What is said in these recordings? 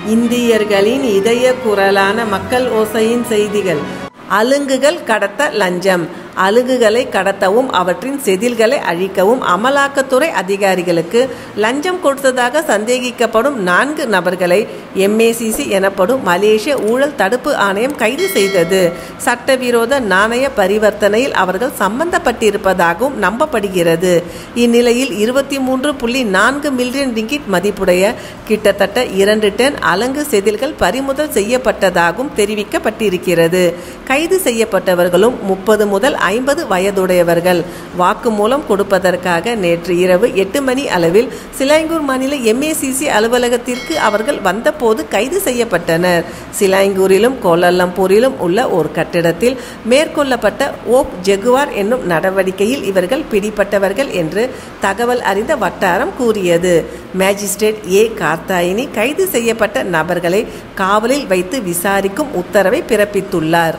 இந்தியர்களின் இதய குரலான மக்கள் ஓசையின் செய்திகள் அலுங்குகள் கடத்த லஞ்சம் அலுகுகளை கடத்தவும் அவற்றின் செதில்களை அழிக்கவும் அமலாக்கத்துறை அதிகாரிகளுக்கு லஞ்சம் கொடுத்ததாக சந்தேகிக்கப்படும் நான்கு நபர்களை எம்ஏசிசி எனப்படும் மலேசிய ஊழல் தடுப்பு ஆணையம் கைது செய்தது சட்டவிரோத நாணய பரிவர்த்தனையில் அவர்கள் சம்பந்தப்பட்டிருப்பதாகவும் நம்பப்படுகிறது இந்நிலையில் இருபத்தி மூன்று புள்ளி நான்கு மில்லியன் ரிங்கிட் மதிப்புடைய கிட்டத்தட்ட இரண்டு டன் அலங்கு செதில்கள் பறிமுதல் செய்யப்பட்டதாகவும் தெரிவிக்கப்பட்டிருக்கிறது கைது செய்யப்பட்டவர்களும் முப்பது முதல் ஐம்பது வயதுடையவர்கள் வாக்குமூலம் கொடுப்பதற்காக நேற்று இரவு எட்டு மணி அளவில் சிலாங்கூர் மாநில எம்ஏசிசி அலுவலகத்திற்கு அவர்கள் வந்தபோது கைது செய்யப்பட்டனர் சிலாங்கூரிலும் கோலல்லம்பூரிலும் உள்ள ஒரு கட்டிடத்தில் மேற்கொள்ளப்பட்ட ஓப் ஜெகுவார் என்னும் நடவடிக்கையில் இவர்கள் பிடிப்பட்டவர்கள் என்று தகவல் அறிந்த வட்டாரம் கூறியது மேஜிஸ்ட்ரேட் ஏ கார்த்தாயினி கைது செய்யப்பட்ட நபர்களை காவலில் வைத்து விசாரிக்கும் உத்தரவை பிறப்பித்துள்ளார்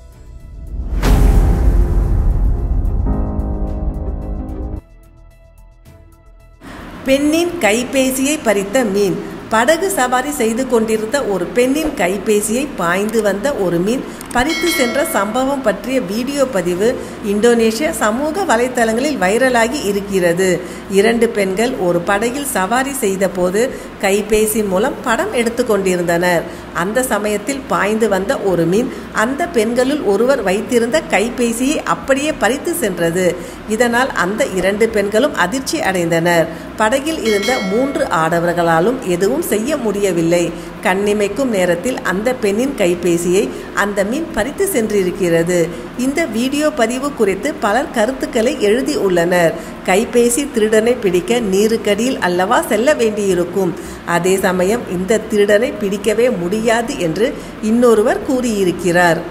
பெண்ணின் கைபேசியை பறித்த மீன் படகு சவாரி செய்து கொண்டிருந்த ஒரு பெண்ணின் கைபேசியை பாய்ந்து வந்த ஒரு மீன் பறித்து சென்ற சம்பவம் பற்றிய வீடியோ பதிவு இந்தோனேஷிய சமூக வலைத்தளங்களில் வைரலாகி இருக்கிறது இரண்டு பெண்கள் ஒரு படகில் சவாரி செய்தபோது கைபேசி மூலம் படம் எடுத்து கொண்டிருந்தனர் அந்த சமயத்தில் பாய்ந்து வந்த ஒரு மீன் அந்த பெண்களுள் ஒருவர் வைத்திருந்த கைபேசியை அப்படியே பறித்து சென்றது இதனால் அந்த இரண்டு பெண்களும் அதிர்ச்சி அடைந்தனர் படகில் இருந்த மூன்று ஆடவர்களாலும் எதுவும் செய்ய முடியவில்லை கண்ணிமைக்கும் நேரத்தில் அந்த பெண்ணின் கைபேசியை அந்த மீன் பறித்து சென்றிருக்கிறது இந்த வீடியோ பதிவு குறித்து பலர் கருத்துக்களை எழுதி உள்ளனர் கைபேசி திருடனை பிடிக்க நீருக்கடியில் அல்லவா செல்ல வேண்டியிருக்கும் அதே சமயம் இந்த திருடனை பிடிக்கவே முடியாது என்று இன்னொருவர் கூறியிருக்கிறார்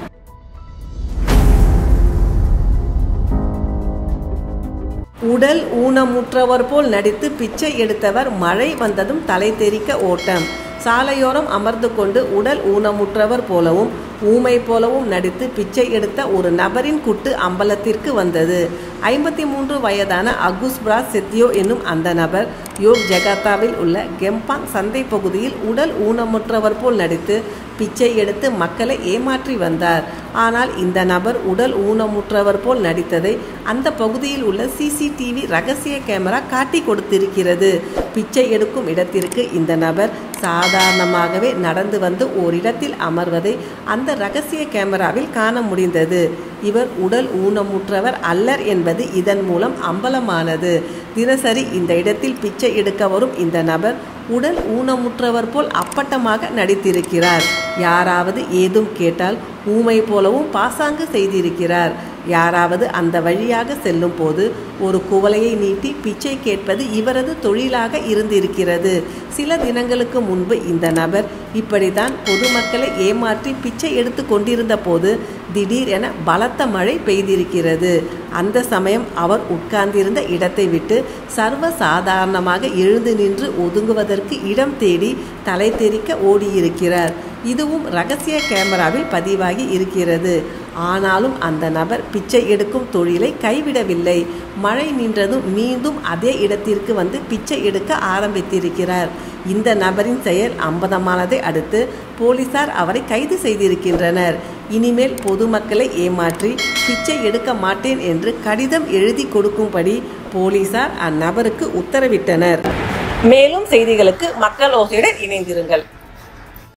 உடல் ஊனமுற்றவர் போல் நடித்து பிச்சை எடுத்தவர் மழை வந்ததும் தலை தெறிக்க ஓட்டம் சாலையோரம் அமர்ந்து கொண்டு உடல் ஊனமுற்றவர் போலவும் ஊமை போலவும் நடித்து பிச்சை எடுத்த ஒரு நபரின் குட்டு அம்பலத்திற்கு வந்தது ஐம்பத்தி மூன்று வயதான அகுஸ்பிரா செத்தியோ என்னும் அந்த நபர் யோக் ஜகாத்தாவில் உள்ள கெம்பாங் சந்தை பகுதியில் உடல் ஊனமுற்றவர் போல் நடித்து பிச்சை எடுத்து மக்களை ஏமாற்றி வந்தார் ஆனால் இந்த நபர் உடல் ஊனமுற்றவர் போல் நடித்ததை அந்த பகுதியில் உள்ள சிசிடிவி ரகசிய கேமரா காட்டி கொடுத்திருக்கிறது பிச்சை எடுக்கும் இடத்திற்கு இந்த நபர் சாதாரணமாகவே நடந்து வந்து ஓரிடத்தில் அமர்வதை அந்த ரகசிய கேமராவில் காண முடிந்தது இவர் உடல் ஊனமுற்றவர் அல்லர் என்பது இதன் மூலம் அம்பலமானது தினசரி இந்த இடத்தில் பிச்சை எடுக்க வரும் இந்த நபர் உடல் ஊனமுற்றவர் போல் அப்பட்டமாக நடித்திருக்கிறார் யாராவது ஏதும் கேட்டால் ஊமை போலவும் பாசாங்கு செய்திருக்கிறார் யாராவது அந்த வழியாக செல்லும் போது ஒரு குவளையை நீட்டி பிச்சை கேட்பது இவரது தொழிலாக இருந்திருக்கிறது சில தினங்களுக்கு முன்பு இந்த நபர் இப்படித்தான் பொதுமக்களை ஏமாற்றி பிச்சை எடுத்து கொண்டிருந்த போது திடீரென பலத்த மழை பெய்திருக்கிறது அந்த சமயம் அவர் உட்கார்ந்திருந்த இடத்தை விட்டு சர்வ சாதாரணமாக எழுந்து நின்று ஒதுங்குவதற்கு இடம் தேடி தலை தெறிக்க ஓடியிருக்கிறார் இதுவும் ரகசிய கேமராவில் பதிவாகி இருக்கிறது ஆனாலும் அந்த நபர் பிச்சை எடுக்கும் தொழிலை கைவிடவில்லை மழை நின்றதும் மீண்டும் அதே இடத்திற்கு வந்து பிச்சை எடுக்க ஆரம்பித்திருக்கிறார் இந்த நபரின் செயல் அம்பதமானதை அடுத்து போலீசார் அவரை கைது செய்திருக்கின்றனர் இனிமேல் பொதுமக்களை ஏமாற்றி பிச்சை எடுக்க மாட்டேன் என்று கடிதம் எழுதி கொடுக்கும்படி போலீசார் அந்நபருக்கு உத்தரவிட்டனர் மேலும் செய்திகளுக்கு மக்கள் ஓசையுடன் இணைந்திருங்கள்